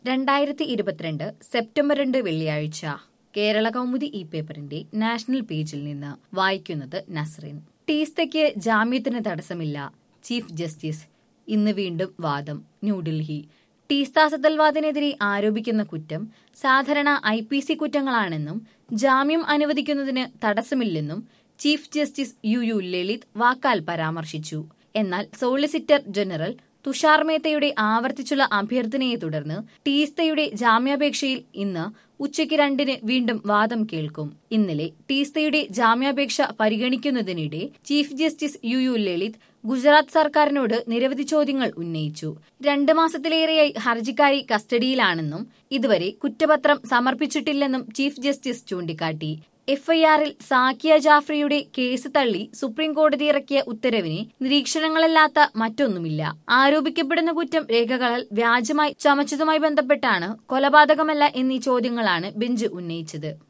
രണ്ടായിരത്തി ഇരുപത്തിരണ്ട് സെപ്റ്റംബർ രണ്ട് വെള്ളിയാഴ്ച കേരള കൗമുദി ഈ പേപ്പറിന്റെ നാഷണൽ പേജിൽ നിന്ന് വായിക്കുന്നത് നസ്രീൻ ടീസ്തയ്ക്ക് ജാമ്യത്തിന് തടസ്സമില്ല ചീഫ് ജസ്റ്റിസ് ഇന്ന് വീണ്ടും വാദം ന്യൂഡൽഹി ടീസ്ത സതൽവാദിനെതിരെ ആരോപിക്കുന്ന കുറ്റം സാധാരണ ഐ പി സി കുറ്റങ്ങളാണെന്നും ജാമ്യം അനുവദിക്കുന്നതിന് തടസ്സമില്ലെന്നും chief justice U U Lalit വാക്കാൽ പരാമർശിച്ചു എന്നാൽ സോളിസിറ്റർ ജനറൽ തുഷാർ മേത്തയുടെ ആവർത്തിച്ചുള്ള അഭ്യർത്ഥനയെ തുടർന്ന് ടീസ്തയുടെ ജാമ്യാപേക്ഷയിൽ ഇന്ന് ഉച്ചയ്ക്ക് രണ്ടിന് വീണ്ടും വാദം കേൾക്കും ഇന്നലെ ടീസ്തയുടെ ജാമ്യാപേക്ഷ പരിഗണിക്കുന്നതിനിടെ chief justice U U Lalit Gujarat സർക്കാരിനോട് നിരവധി ചോദ്യങ്ങൾ ഉന്നയിച്ചു രണ്ട് മാസത്തിലേറെയായി ഹർജിക്കാരി കസ്റ്റഡിയിലാണെന്നും ഇതുവരെ കുറ്റപത്രം സമർപ്പിച്ചിട്ടില്ലെന്നും ചീഫ് ജസ്റ്റിസ് ചൂണ്ടിക്കാട്ടി എഫ്ഐആറിൽ സാക്കിയ ജാഫ്രിയുടെ കേസ് തള്ളി സുപ്രീം കോടതി ഇറക്കിയ ഉത്തരവിന് നിരീക്ഷണങ്ങളല്ലാത്ത മറ്റൊന്നുമില്ല ആരോപിക്കപ്പെടുന്ന കുറ്റം രേഖകളാൽ വ്യാജമായി ചമച്ചതുമായി ബന്ധപ്പെട്ടാണ് കൊലപാതകമല്ല എന്നീ ചോദ്യങ്ങളാണ് ബെഞ്ച് ഉന്നയിച്ചത്